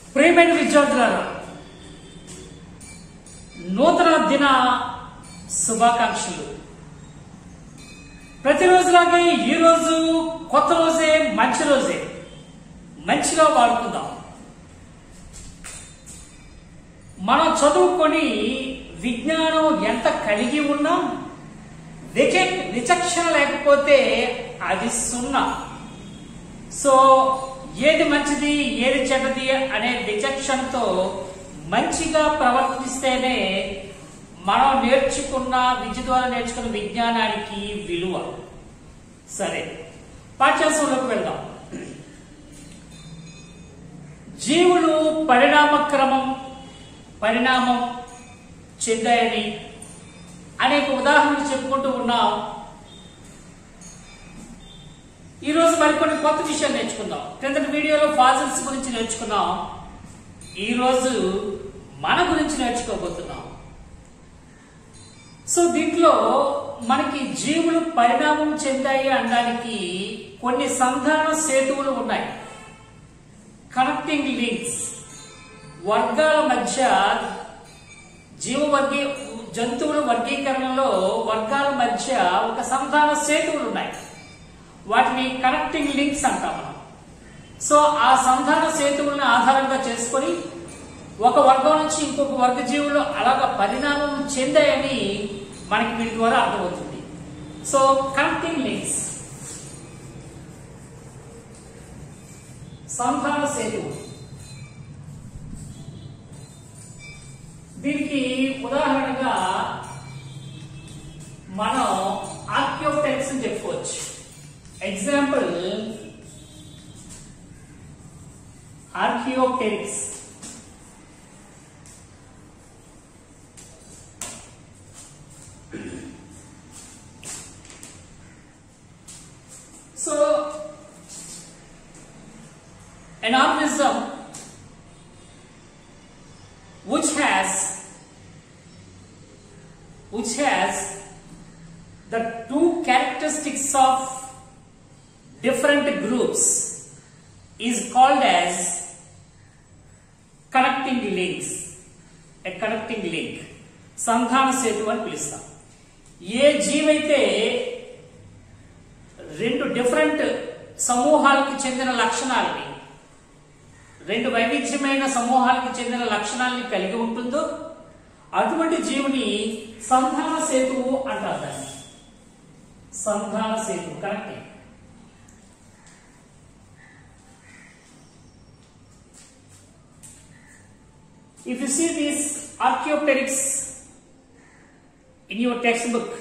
ప్రియమైన విద్యార్థులారా నూతన దిన శుభాకాంక్షలు ప్రతిరోజులాగే ఈ రోజు కొత్త రోజే మంచి రోజే మంచిగా వాడుకుందాం మనం చదువుకొని విజ్ఞానం ఎంత కలిగి ఉన్నా విచ విచక్షణ లేకపోతే అది సున్నా సో ఏది మంచిది ఏది చెడ్డది అనే విచక్షణతో మంచిగా ప్రవర్తిస్తేనే మనం నేర్చుకున్న విద్య ద్వారా నేర్చుకున్న విజ్ఞానానికి విలువ సరే పాఠ్యాంశంలోకి వెళ్దాం జీవులు పరిణామ క్రమం పరిణామం చెందాయని అనేక ఉదాహరణలు చెప్పుకుంటూ ఉన్నాం ఈ రోజు మరికొన్ని కొత్త విషయాలు నేర్చుకుందాం క్రిందటి వీడియోలో ఫాజిల్స్ గురించి నేర్చుకున్నాం ఈ రోజు మన గురించి నేర్చుకోబోతున్నాం సో దీంట్లో మనకి జీవులు పరిణామం చెందాయి అనడానికి కొన్ని సంధాన సేతువులు ఉన్నాయి కనెక్టింగ్ లింక్స్ వర్గాల మధ్య జీవవర్గీ జంతువుల వర్గీకరణలో వర్గాల మధ్య ఒక సంధాన సేతువులు ఉన్నాయి వాటిని కనెక్టింగ్ లింక్స్ అంటాం మనం సో ఆ సంధాన సేతువులను ఆధారంగా చేసుకొని ఒక వర్గం నుంచి ఇంకొక వర్గ జీవులు అలాగ పరిణామం చెందాయని మనకి వీటి ద్వారా అర్థమవుతుంది సో కనెక్టింగ్ లింక్స్ సంధాన సేతువు దీనికి ఉదాహరణగా మనం ఆర్కియోటెక్స్ అని చెప్పుకోవచ్చు example archaeopteryx so an organism which has which has the two characteristics of different groups is called as connecting links a connecting link సంధాన సేతు అని పిలుస్తాం ఏ జీవైతే రెండు డిఫరెంట్ సమూహాలకు చెందిన లక్షణాలని రెండు వైవిధ్యమైన సమూహాలకు చెందిన లక్షణాలని కలిగి ఉంటుందో అటువంటి జీవుని సంధాన సేతువు అంటారు దాన్ని సంధాన సేతువు correct If you see these Archaeopteryx in your textbook,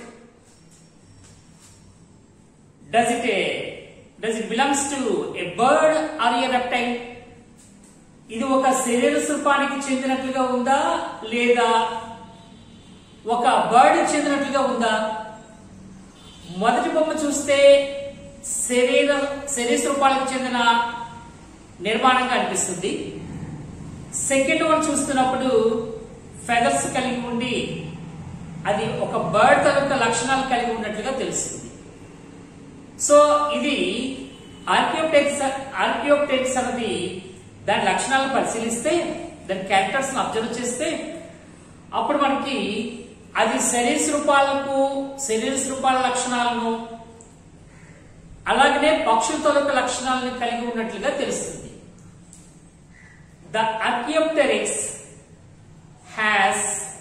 does it a, does it belongs to a bird or a reptile? ఇది ఒక శరీర శిల్పానికి చెందినట్లుగా ఉందా లేదా ఒక బర్డ్ చెందినట్లుగా ఉందా మొదటి బొమ్మ చూస్తే శరీర శరీర శిల్పాలకు చెందిన నిర్మాణంగా అనిపిస్తుంది సెకండ్ వన్ చూస్తున్నప్పుడు ఫెదర్స్ కలిగి ఉండి అది ఒక బర్డ్ తరగతి లక్షణాలు కలిగి ఉన్నట్లుగా తెలుస్తుంది సో ఇది ఆర్కియోప్టెక్స్ ఆర్కియోప్టెక్స్ అన్నది దాని లక్షణాలను పరిశీలిస్తే దాని క్యారెక్టర్స్ అబ్జర్వ్ చేస్తే అప్పుడు మనకి అది శరీర రూపాలకు శరీర రూపాల లక్షణాలను అలాగనే పక్షుల తొలక లక్షణాలను కలిగి ఉన్నట్లుగా తెలుస్తుంది The Archaeopteryx has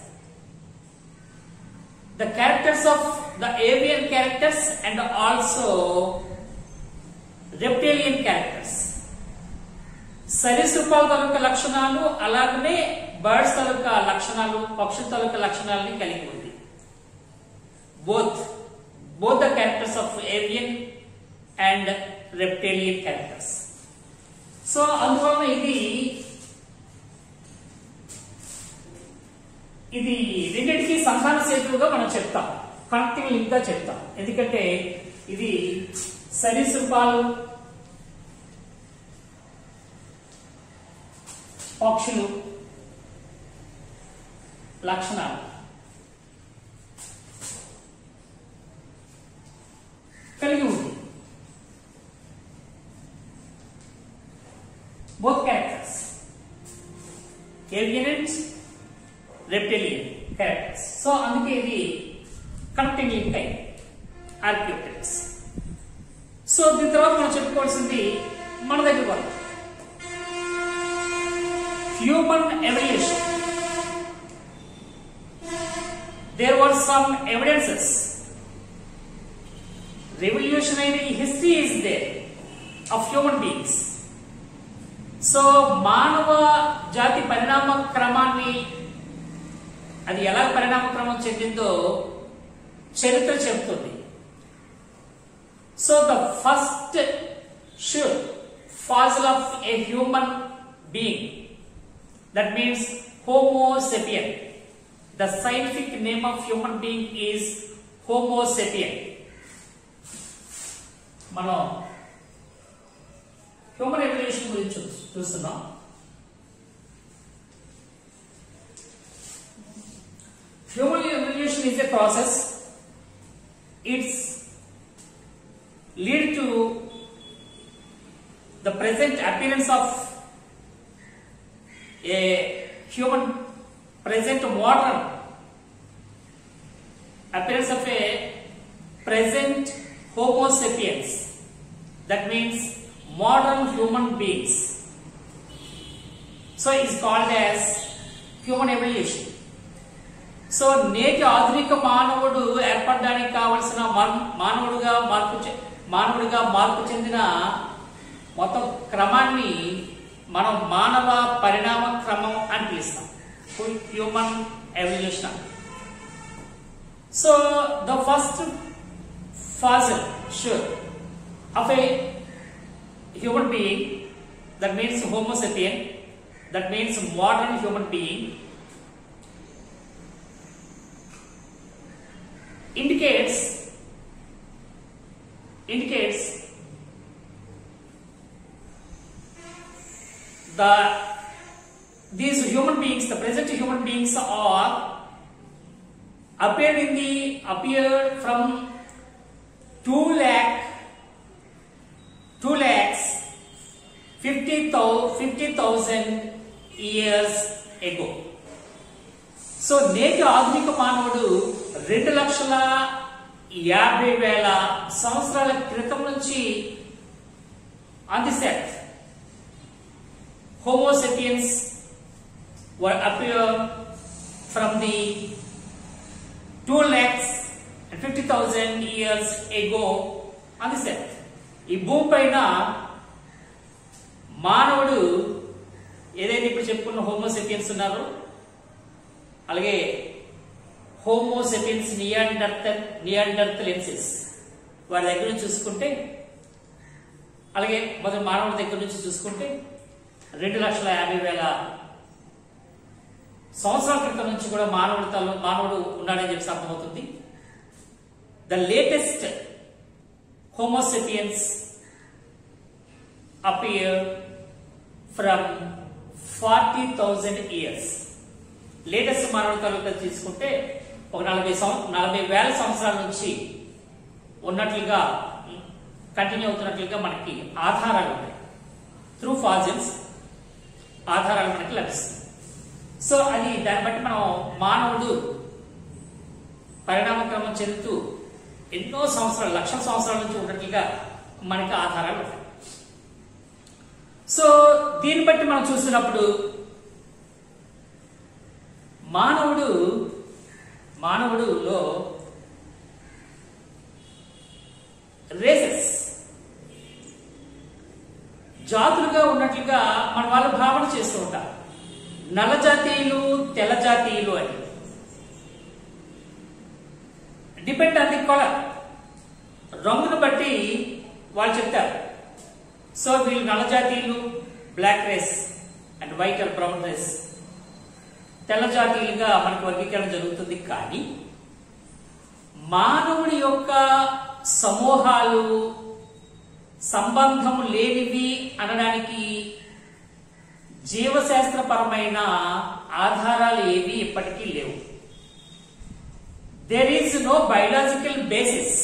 the characters of the avian characters and also reptilian characters. సరీసృపాల తాలూకా లక్షణాలు అలాగనే బర్డ్స్ తాలూకా లక్షణాలు పక్షుల తాలూకా లక్షణాలని కలిగి ఉంది both both the characters of avian and reptilian characters so అందువలన ఇది ఇది రెండింటికి సంధాన సేతువుగా మనం చెప్తాం కనెక్టింగ్ లింక్ గా చెప్తాం ఎందుకంటే ఇది సరీసృపాలు పక్షులు లక్షణాలు కలిగి ఉంది both characters avian and reptilian characters so అందుకే ఇది కనెక్టింగ్ లింక్ అయింది ఆర్క్యూటెక్స్ సో దీని తర్వాత మనం చెప్పుకోవాల్సింది మన దగ్గర వరకు human evolution there were some evidences revolutionary history is there of human beings so మానవ జాతి పరిణామ క్రమాన్ని అది ఎలా పరిణామ క్రమం చెందిందో చరిత్ర చెబుతుంది so the first sure fossil of a human being that means homo sapien the scientific name of human being is homo sapien మనం హ్యూమన్ ఎవల్యూషన్ గురించి చూ- చూస్తున్నాం human evolution is a process it's lead to the present appearance of a human present modern appearance of a present homo sapiens that means modern human beings so it's called as human evolution so నేటి ఆధునిక మానవుడు ఏర్పడడానికి కావలసిన మాన్- మానవుడిగా మార్పు చె- మానవుడిగా మార్పు చెందిన మొత్తం క్రమాన్ని మనం మానవ పరిణామ క్రమం అని పిలుస్తాం human evolution so the first fossil sure of a human being that means homo sapien that means modern human being indicates indicates the these human beings the present human beings are appeared in the appeared from 2 lakh 2 lakhs 50,000 50,000 years ago so నేటి ఆధునిక మానవుడు రెండు లక్షల యాభై వేల సంవత్సరాల క్రితం నుంచి on the set homo sapiens were appear from the 2 lakhs and 50,000 years ago on the set. ఈ భూమి పైన మానవుడు ఏదైతే ఇప్పుడు చెప్పుకున్న హోమోసెపియన్స్ ఉన్నారో అలాగే హోమోసెపియన్స్ నియాండర్తల్ నియాండర్తలెన్సిస్ వారి దగ్గర నుంచి చూసుకుంటే అలాగే మొదటి మానవుడి దగ్గర నుంచి చూసుకుంటే రెండు లక్షల యాభై వేల సంవత్సరాల క్రితం నుంచి కూడా మానవుడి తల మానవుడు ఉన్నాడని చెప్పి అర్థమవుతుంది the latest homo sapiens appear from forty thousand years latest మానవుడి తాలూకా తీసుకుంటే ఒక నలభై సంవ నలభై వేల సంవత్సరాల నుంచి ఉన్నట్లుగా కంటిన్యూ అవుతున్నట్లుగా మనకి ఆధారాలు ఉన్నాయి త్రూ ఫాజిల్స్ ఆధారాలు మనకి లభిస్తాయి సో అది దాన్ని బట్టి మనం మానవుడు పరిణామ క్రమం చెందుతూ ఎన్నో సంవత్సరాలు లక్షల సంవత్సరాల నుంచి ఉన్నట్లుగా మనకి ఆధారాలు ఉన్నాయి సో దీన్ని బట్టి మనం చూసినప్పుడు మానవుడు మానవుడులో రేసెస్ జాతులుగా ఉన్నట్లుగా మన వాళ్ళు భావన చేస్తూ ఉంటారు నల్ల జాతీయులు తెల్ల జాతీయులు అని డిపెండ్ ఆన్ ది కలర్ రంగును బట్టి వాళ్ళు చెప్తారు సో వీళ్ళు నల్ల జాతీయులు black race and white and brown race తెల్ల జాతీయులుగా మనకు వర్గీకరణ జరుగుతుంది కానీ మానవుడి యొక్క సమూహాలు సంబంధం లేనివి అనడానికి జీవశాస్త్రపరమైన ఆధారాలు ఏవి ఇప్పటికీ లేవు there is no biological basis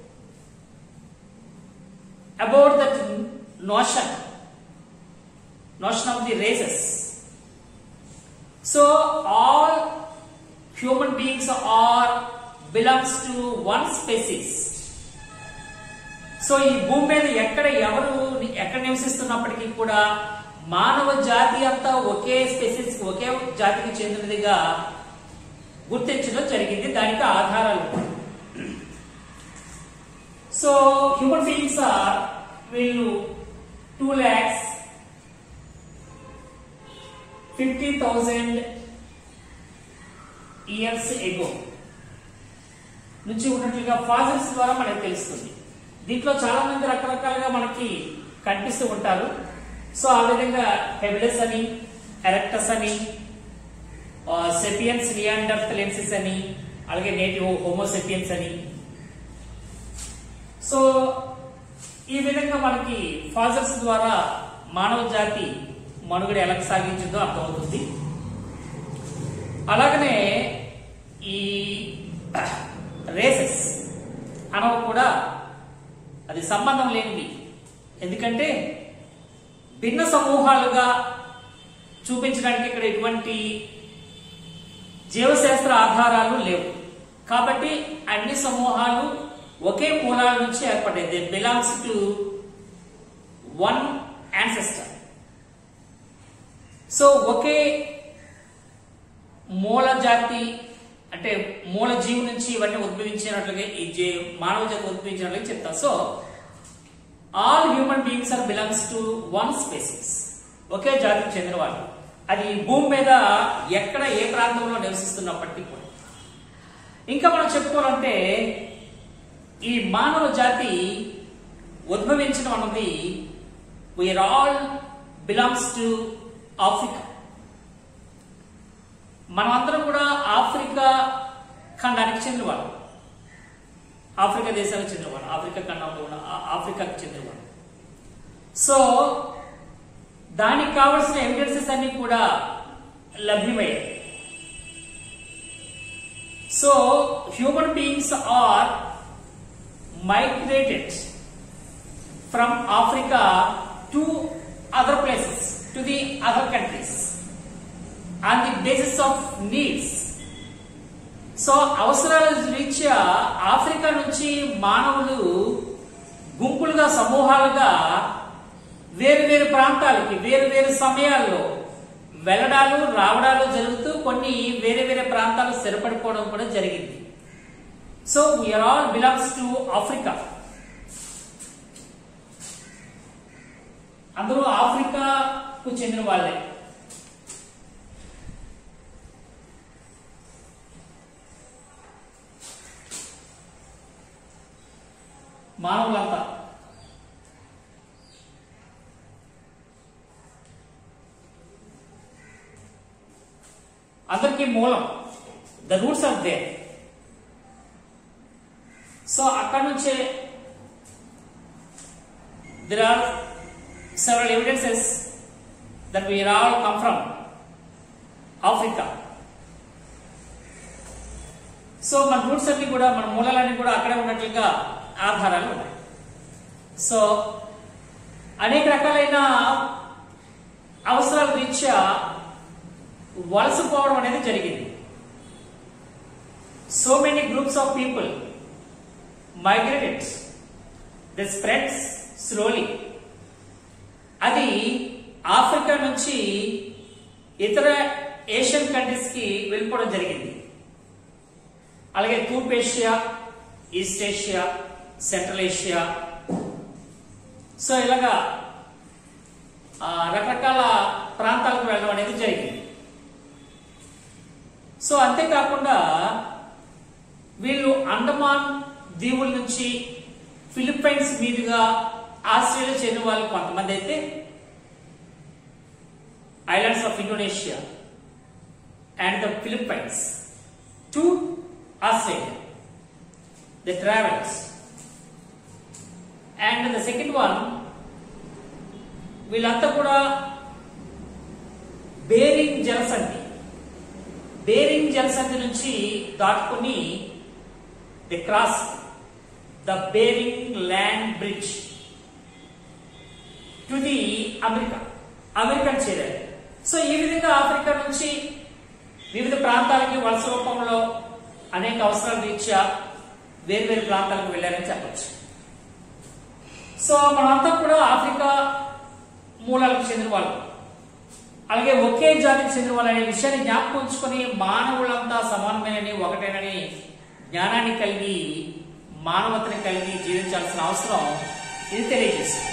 about that notion notion of the races. So all human beings are belongs to one species. So ఈ భూమి మీద ఎక్కడ ఎవరు ఎక్కడ నివసిస్తున్నప్పటికీ కూడా మానవ జాతి అంతా ఒకే స్పెసిస్ ఒకే జాతికి చెందినదిగా గుర్తించడం జరిగింది దానికి ఆధారాలు ఉన్నాయి. సో హ్యూమన్ బీయింగ్స్ ఆర్ వీళ్ళు two lakhs fifty thousand years ago నుంచి ఉన్నట్లుగా ఫాజల్స్ ద్వారా మనకు తెలుస్తుంది దీంట్లో చాలా మంది రకరకాలుగా మనకి కనిపిస్తూ ఉంటారు సో ఆ విధంగా హెబిలస్ అని ఎరెక్టస్ అని సెపియన్స్ నియాండర్తలెన్సిస్ అని అలాగే నేటివ్ హోమోసెపియన్స్ అని సో ఈ విధంగా మనకి ఫాజల్స్ ద్వారా మానవ జాతి మనుగడ ఎలా సాగించిందో అర్థమవుతుంది అలాగనే ఈ రేసెస్ అనవ కూడా అది సంబంధం లేనివి ఎందుకంటే భిన్న సమూహాలుగా చూపించడానికి ఇక్కడ ఎటువంటి జీవశాస్త్ర ఆధారాలు లేవు కాబట్టి అన్ని సమూహాలు ఒకే మూలాల నుంచి ఏర్పడ్డాయి they belongs to one ancestor so ఒకే మూల జాతి అంటే మూల జీవి నుంచి ఇవన్నీ ఉద్భవించినట్లుగా ఈ జీ- మానవ జాతి ఉద్భవించినట్లుగా చెప్తాం so all human beings are belongs to one species ఒకే జాతికి చెందిన వాళ్ళు అది భూమి మీద ఎక్కడ ఏ ప్రాంతంలో నివసిస్తున్నప్పటికీ కూడా ఇంకా మనం చెప్పుకోవాలంటే ఈ మానవ జాతి ఉద్భవించడం అన్నది we are all belongs to Africa మనమందరం కూడా ఆఫ్రికా ఖండానికి చెందినవాళ్ళం ఆఫ్రికా దేశాలకు చెందినవాడు ఆఫ్రికా ఖండంలో ఉన్న ఆ- ఆఫ్రికాకు చెందినవాడు సో దానికి కావలసిన ఎవిడెన్సెస్ అన్ని కూడా లభ్యమయ్యాయి so human beings are migrated from Africa to other places to the other countries on the basis of needs so అవసరాల రీత్యా ఆఫ్రికా నుంచి మానవులు గుంపులుగా సమూహాలుగా వేరు వేరు ప్రాంతాలకి వేరు వేరు సమయాల్లో వెళ్ళడాలు రావడాలు జరుగుతూ కొన్ని వేరే వేరే ప్రాంతాలు స్థిరపడిపోవడం కూడా జరిగింది so we are all belongs to Africa అందరూ ఆఫ్రికాకు చెందిన వాళ్ళే మానవులంతా అందరికీ మూలం the roots are they so అక్కడ నుంచే there are several evidences that we all come from Africa. So మన రూట్స్ అన్ని కూడా మన మూలాలన్నీ కూడా అక్కడే ఉన్నట్లుగా ఆధారాలు ఉన్నాయి సో అనేక రకాలైన అవసరాల రీత్యా వలసపోవడం అనేది జరిగింది so many groups of people migrated the spreads slowly అది ఆఫ్రికా నుంచి ఇతర ఏషియన్ కంట్రీస్ కి వెళ్ళిపోవడం జరిగింది అలాగే తూర్పు Asia east Asia central Asia so ఇలాగా ఆ, రకరకాల ప్రాంతాలకు వెళ్ళడం అనేది జరిగింది సో అంతేకాకుండా వీళ్ళు అండమాన్ దీవుల నుంచి ఫిలిప్పైన్స్ మీదుగా ఆస్ట్రేలియా చెందిన వాళ్ళు కొంతమంది అయితే islands of Indonesia and the Philippines to Australia the travels and the second one వీళ్ళంతా కూడా బేరింగ్ జలసంధి బేరింగ్ జలసంధి నుంచి దాటుకుని the cross the Bering land bridge to the America American చేరారు సో ఈ విధంగా ఆఫ్రికా నుంచి వివిధ ప్రాంతాలకి వలస రూపంలో అనేక అవసరాల రీత్యా వేరు వేరు ప్రాంతాలకు వెళ్ళారని చెప్పచ్చు సో మనమంతా కూడా ఆఫ్రికా మూలాలకు చెందిన వాళ్ళు అలాగే ఒకే జాతికి చెందిన వాళ్ళు అనే విషయాన్ని జ్ఞాపకం ఉంచుకొని మానవులంతా సమానమేనని ఒకటేనని జ్ఞానాన్ని కలిగి మానవతని కలిగి జీవించాల్సిన అవసరం ఇది తెలియజేస్తుంది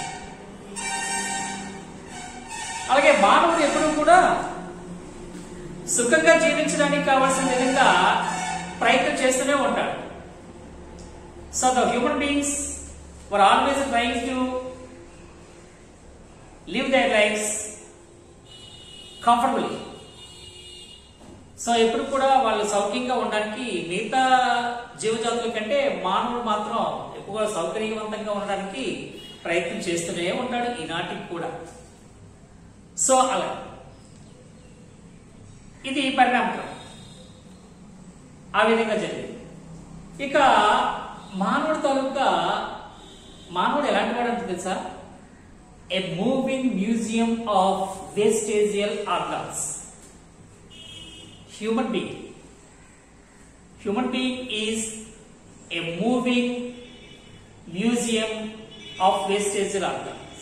అలాగే మానవుడు ఎప్పుడూ కూడా సుఖంగా జీవించడానికి కావాల్సిన విధంగా ప్రయత్నం చేస్తూనే ఉంటాడు so the human beings were always trying to live their lives comfortable so ఎప్పుడు కూడా వాళ్ళు సౌఖ్యంగా ఉండడానికి మిగతా జీవజాతుల కంటే మానవుడు మాత్రం ఎక్కువగా సౌకర్యవంతంగా ఉండడానికి ప్రయత్నం చేస్తూనే ఉంటాడు ఈనాటికి కూడా సో అలా ఇది పరిణామం ఆ విధంగా జరిగింది ఇక మానవుడు తాలూకా మానవుడు ఎలాంటి వాడు అంటే తెలుసా a moving museum of vestigial organs. Human being. Human being is a moving museum of vestigial organs.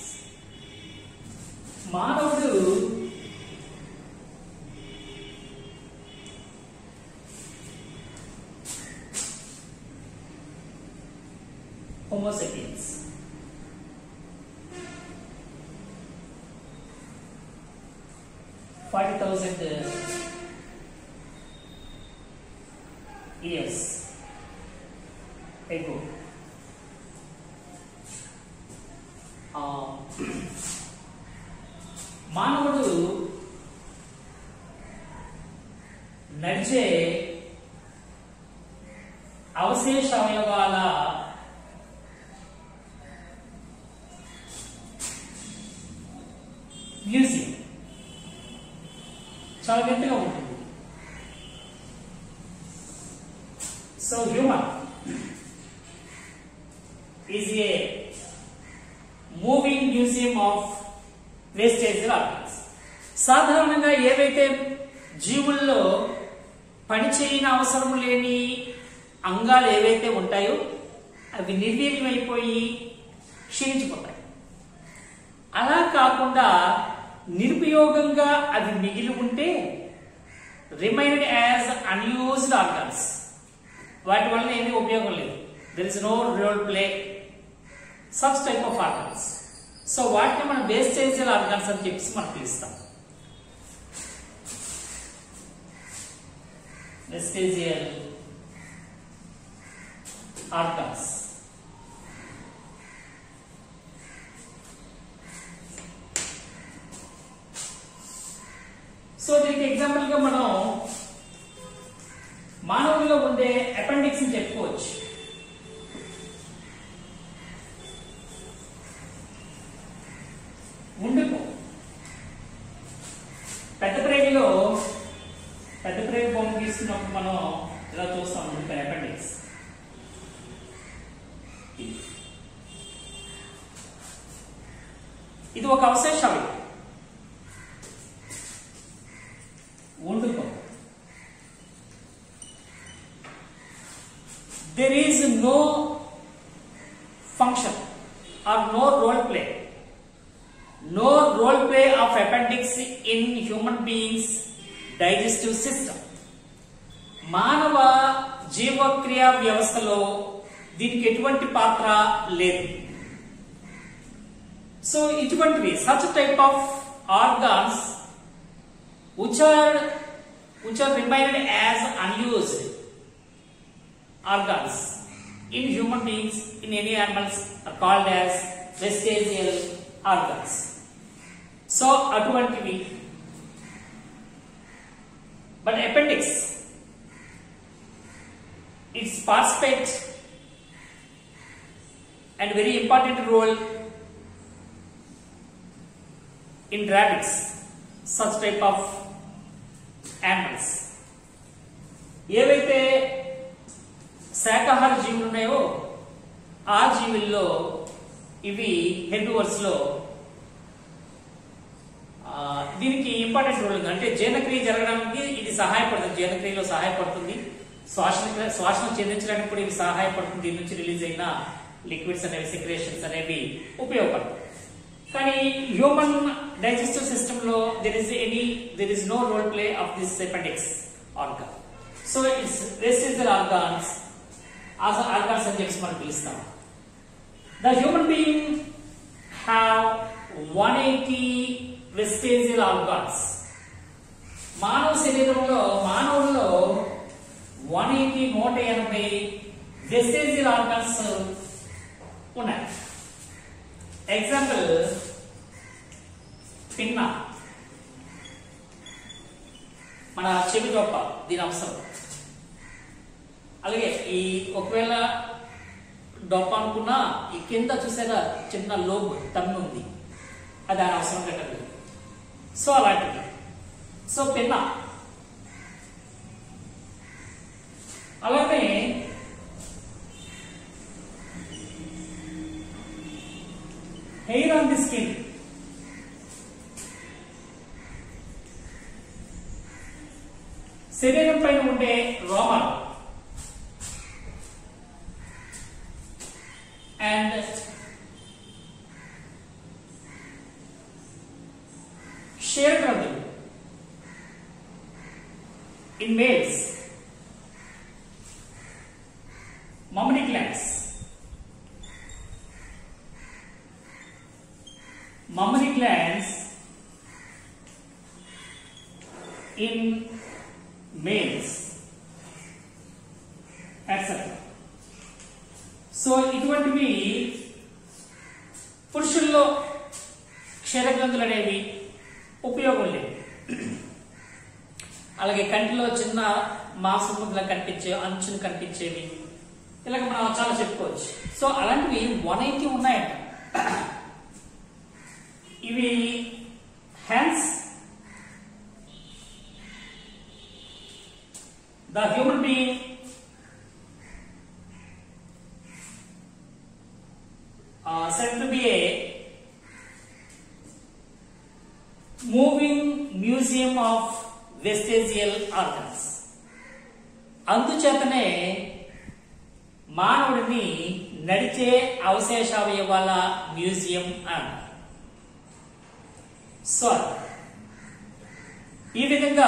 మానవుడు homo sapiens forty thousand years ago. ఆ, మానవుడు నడిచే అవశేష అవయవాల మ్యూజియం చాలా గట్టిగా ఉంటుంది so human is a moving museum of vestige organs సాధారణంగా ఏవైతే జీవుల్లో పనిచేయని అవసరం లేని అంగాలు ఏవైతే ఉంటాయో అవి నిర్వీర్యమైపోయి క్షీణించిపోతాయి అలా కాకుండా నిరుపయోగంగా అవి మిగిలి ఉంటే రిమైన్డ్ యాజ్ అన్యూజ్డ్ ఆర్గన్స్ వాటి వల్ల ఏమీ ఉపయోగం లేదు there is no role play such type of organs so వాటిని మనం వేస్టేజియల్ ఆర్గన్స్ అని చెప్పి మనం పిలుస్తాం వెస్టేజియల్ ఆర్గన్స్ సో దీనికి ఎగ్జాంపుల్ గా మనం మానవుల్లో ఉండే అపెండిక్స్ ని చెప్పుకోవచ్చు ఉండుకో పెద్ద ప్రేమిలో పెద్ద ప్రేమి బొమ్మ గీస్తున్నప్పుడు మనం ఇలా చూస్తాం ఉండుకో అపెండిక్స్ ఇది ఒక అవశేషాలు వండుకో there is no function or no role play no role play of appendix in human beings digestive system మానవ జీవక్రియ వ్యవస్థలో దీనికి ఎటువంటి పాత్ర లేదు సో ఇటువంటివి such type of organs which are which are remained as unused organs in human beings in any animals are called as vestigial organs so అటువంటివి but appendix its participate and very important role in rabbits such type of animals ఏవైతే శాకాహార జీవులు ఉన్నాయో ఆ జీవుల్లో ఇవి herbivores లో ఆ, అంటే జీర్ణక్రియ జరగడానికి ఇది సహాయపడుతుంది జీర్ణక్రియలో సహాయపడుతుంది శ్వాసన శ్వాసను చెందించడానికి కూడా ఇది సహాయపడుతుంది దీని నుంచి రిలీజ్ అయిన లిక్విడ్స్ అనేవి సెక్రేషన్స్ అనేవి ఉపయోగపడతాయి కానీ హ్యూమన్ డైజెస్టివ్ సిస్టమ్ లో there is any there is no role play of this appendix organ so it's residual organs ఆ ఆర్గాన్స్ అని చెప్పి మనం పిలుస్తాం the human being have one eighty vestigial organs మానవ శరీరంలో మానవుల్లో వన్ ఎయిటీ నూట ఎనభై వెస్టేజియల్ ఆర్గాన్స్ ఉన్నాయి ఎగ్జాంపుల్ పిన్న మన చెవి డొప్ప దీని అవసరం అలాగే ఈ ఒకవేళ డొప్ప అనుకున్నా ఈ కింద చూసారా చిన్న లోబ్ టన్ను ఉంది అది దాని అవసరం పెట్టదు సో అలాంటివి సో పిన్న అలాగే hair on the skin. శరీరం పైన ఉండే రోమాలు అండ్ షేర్ గ్రంథులు in males mammary glands mammary glands in males etc. So ఇటువంటివి పురుషుల్లో క్షీరగ్రంథులు అనేవి ఉపయోగం లేవు అలాగే కంటిలో చిన్న మాంసం ముద్దలు కనిపించే అంచులు కనిపించేవి ఇలాగ మనం చాలా చెప్పుకోవచ్చు సో అలాంటివి వన్ ఎయిటీ ఉన్నాయంట ఇవి hands the human being said to be a moving museum of vestigial organs అందుచేతనే మానవుడిని నడిచే అవశేషావయవాల మ్యూజియం అన్నారు సో ఈ విధంగా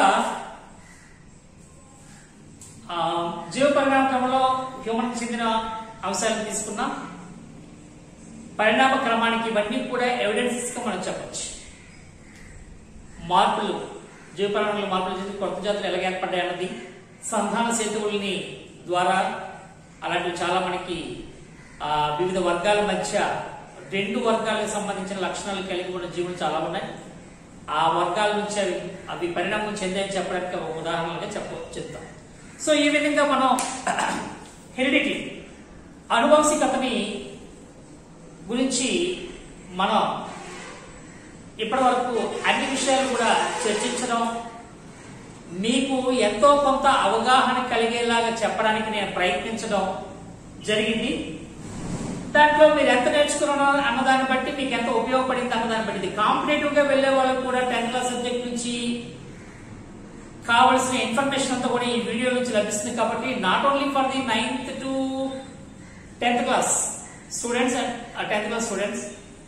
ఆ, జీవ పరిణామ క్రమంలో హ్యూమన్ చెందిన అంశాలను తీసుకున్నాం పరిణామ క్రమానికి ఇవన్నీ కూడా ఎవిడెన్సెస్ గా మనం చెప్పచ్చు మార్పులు జీవ పరిణామంలో మార్పులు చెంది కొత్త జాతులు ఎలాగ ఏర్పడ్డాయి అన్నది సంధాన సేతువుల్ని ద్వారా అలాంటివి చాలా మనకి ఆ, వివిధ వర్గాల మధ్య రెండు వర్గాలకు సంబంధించిన లక్షణాలు కలిగి ఉన్న జీవులు చాలా ఉన్నాయి ఆ వర్గాల నుంచి అవి అవి పరిణామం చెందాయని చెప్పడానికి ఒక ఉదాహరణగా చెప్ప చెప్తాం సో ఈ విధంగా మనం హెరిడిటీ అనువంశికతని గురించి మనం ఇప్పటి వరకు అన్ని విషయాలు కూడా చర్చించడం మీకు ఎంతో కొంత అవగాహన కలిగేలాగా చెప్పడానికి నేను ప్రయత్నించడం జరిగింది దాంట్లో మీరు ఎంత నేర్చుకున్నారో అన్నదాన్ని బట్టి మీకు ఎంత ఉపయోగపడింది అన్నదాన్ని బట్టి కాంపిటేటివ్ గా వెళ్లే వాళ్ళకి కూడా టెన్త్ క్లాస్ సబ్జెక్ట్ నుంచి కావలసిన ఇన్ఫర్మేషన్ అంతా కూడా ఈ వీడియో నుంచి లభిస్తుంది కాబట్టి not only for the ninth to tenth class students tenth class students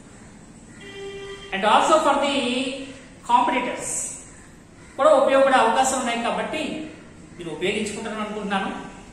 and also for the competitors కూడా ఉపయోగపడే అవకాశం ఉన్నాయి కాబట్టి మీరు ఉపయోగించుకుంటారని అనుకుంటున్నాను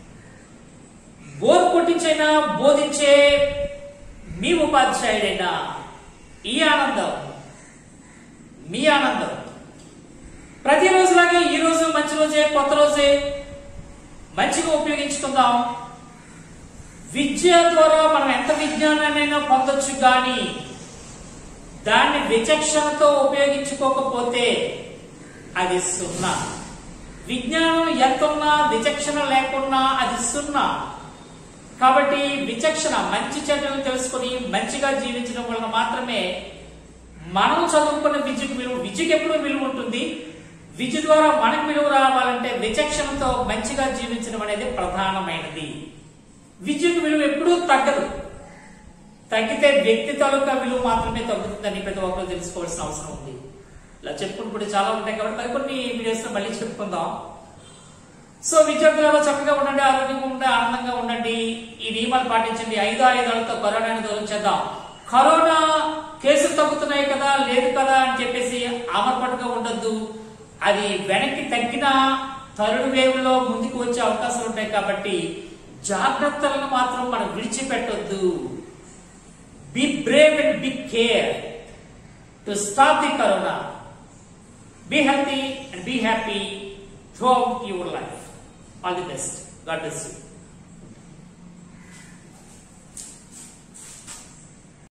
బోర్ కొట్టించైనా బోధించే మీ ఉపాధ్యాయుడైనా ఈ ఆనందం మీ ఆనందం ప్రతిరోజులాగే ఈ రోజు మంచి రోజే కొత్త రోజే మంచిగా ఉపయోగించుకుందాం విద్య ద్వారా మనం ఎంత విజ్ఞానాన్నైనా పొందొచ్చు కానీ దాన్ని విచక్షణతో ఉపయోగించుకోకపోతే అది సున్నా విజ్ఞానం ఎంతున్నా విచక్షణ లేకున్నా అది సున్నా కాబట్టి విచక్షణ మంచి చెడ్డలను తెలుసుకొని మంచిగా జీవించడం వలన మాత్రమే మనం చదువుకున్న విద్యకు విలువ విద్యకి ఎప్పుడు విలువ ఉంటుంది విద్య ద్వారా మనకు విలువ రావాలంటే విచక్షణతో మంచిగా జీవించడం అనేది ప్రధానమైనది విద్యకు విలువ ఎప్పుడూ తగ్గదు తగ్గితే వ్యక్తి తాలూకా విలువ మాత్రమే తగ్గుతుందని ప్రతి ఒక్కరు తెలుసుకోవాల్సిన అవసరం ఉంది ఇలా చెప్పుకుంటే చాలా ఉంటాయి కాబట్టి మరికొన్ని వీడియోస్ లో మళ్ళీ చెప్పుకుందాం సో విద్యార్థులలో చక్కగా ఉండండి ఆరోగ్యంగా ఉండండి ఆనందంగా ఉండండి ఈ నియమాలు పాటించండి ఐదు ఆయుధాలతో కరోనాను దూరం చేద్దాం కరోనా కేసులు తగ్గుతున్నాయి కదా లేదు కదా అని చెప్పేసి ఆమర్పట్టుగా ఉండొద్దు అది వెనక్కి తగ్గిన థర్డ్ వేవ్ లో ముందుకు వచ్చే అవకాశాలు ఉంటాయి కాబట్టి జాగ్రత్తలను మాత్రం మనం విడిచిపెట్టొద్దు be brave and be care to stop the corona be healthy and be happy throughout your life. All the best. God bless you.